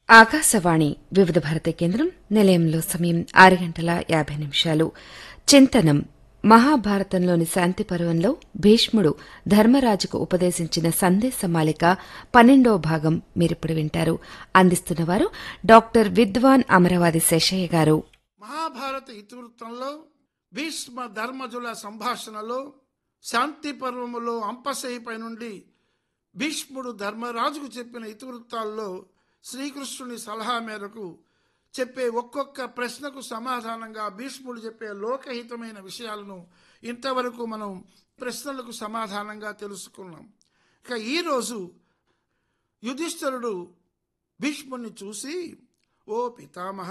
ఆకాశవాణి వివిధ భారతి కేంద్రం నిలయంలో సమయం ఆరు గంటల యాభై నిమిషాలు చింతనం మహాభారతంలోని శాంతి పర్వంలో భీష్ముడు ధర్మరాజుకు ఉపదేశించిన సందేశమాలిక పన్నెండో భాగం మీరిప్పుడు వింటారు అందిస్తున్నవారు డాక్టర్ విద్వాన్ అమరవాది శేషయ్య గారు మహాభారత ఇతివృత్తంలో భీష్మ ధర్మజుల సంభాషణలో శాంతి పర్వములో అంపశయ్యపై నుండి భీష్ముడు ధర్మరాజుకు చెప్పిన ఇతివృత్తాల్లో శ్రీకృష్ణుని సలహా మేరకు చెప్పే ఒక్కొక్క ప్రశ్నకు సమాధానంగా భీష్ముడు చెప్పే లోకహితమైన విషయాలను ఇంతవరకు మనం ప్రశ్నలకు సమాధానంగా తెలుసుకున్నాం ఇక ఈరోజు యుధిష్ఠరుడు భీష్ముడిని చూసి ఓ పితామహ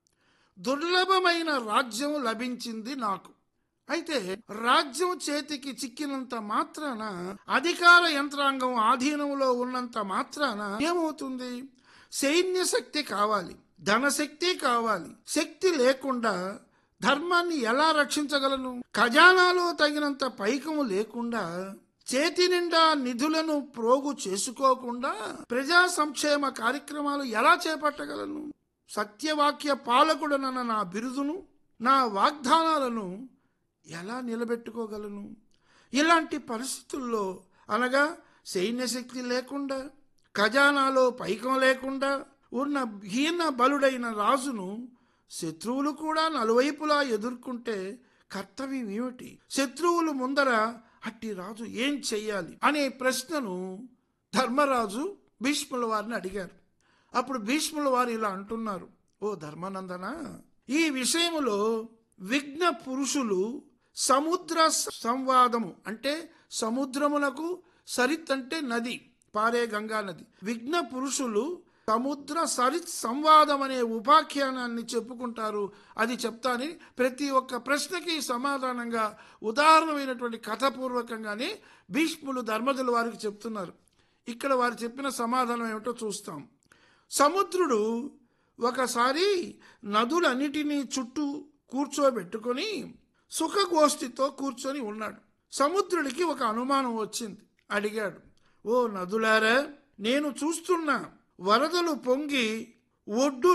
దుర్లభమైన రాజ్యం లభించింది నాకు అయితే రాజ్యం చేతికి చిక్కినంత మాత్రాన అధికార యంత్రాంగం ఆధీనంలో ఉన్నంత మాత్రాన ఏమవుతుంది సైన్య శక్తి కావాలి ధనశక్తి కావాలి శక్తి లేకుండా ధర్మాన్ని ఎలా రక్షించగలను ఖజానాలో తగినంత పైకము లేకుండా చేతి నిండా నిధులను ప్రోగు చేసుకోకుండా ప్రజా సంక్షేమ కార్యక్రమాలు ఎలా చేపట్టగలను సత్యవాక్య పాలకుడనన్న నా బిరుదును నా వాగ్దానాలను ఎలా నిలబెట్టుకోగలను ఇలాంటి పరిస్థితుల్లో అనగా సైన్యశక్తి లేకుండా ఖజానాలో పైకం లేకుండా ఉన్న హీన బలుడైన రాజును శత్రువులు కూడా నలువైపులా ఎదుర్కొంటే కర్తవ్యం ఏమిటి శత్రువులు ముందర అట్టి రాజు ఏం చెయ్యాలి అనే ప్రశ్నను ధర్మరాజు భీష్ముల వారిని అడిగారు అప్పుడు భీష్ముల వారు ఇలా అంటున్నారు ఓ ధర్మానందన ఈ విషయములో విఘ్న పురుషులు సముద్ర సంవాదము అంటే సముద్రమునకు సరిత్ అంటే నది పారే గంగా నది విఘ్న పురుషులు సముద్ర సరిత్ సంవాదం అనే ఉపాఖ్యానాన్ని చెప్పుకుంటారు అది చెప్తాని ప్రతి ఒక్క ప్రశ్నకి సమాధానంగా ఉదాహరణమైనటువంటి కథపూర్వకంగానే భీష్ములు ధర్మజుల వారికి చెప్తున్నారు ఇక్కడ వారు చెప్పిన సమాధానం ఏమిటో చూస్తాం సముద్రుడు ఒకసారి నదులన్నిటినీ చుట్టూ కూర్చోబెట్టుకొని సుఖగోష్ఠితో కూర్చొని ఉన్నాడు సముద్రుడికి ఒక అనుమానం వచ్చింది అడిగాడు ఓ నదులారా నేను చూస్తున్న వరదలు పొంగి ఒడ్డు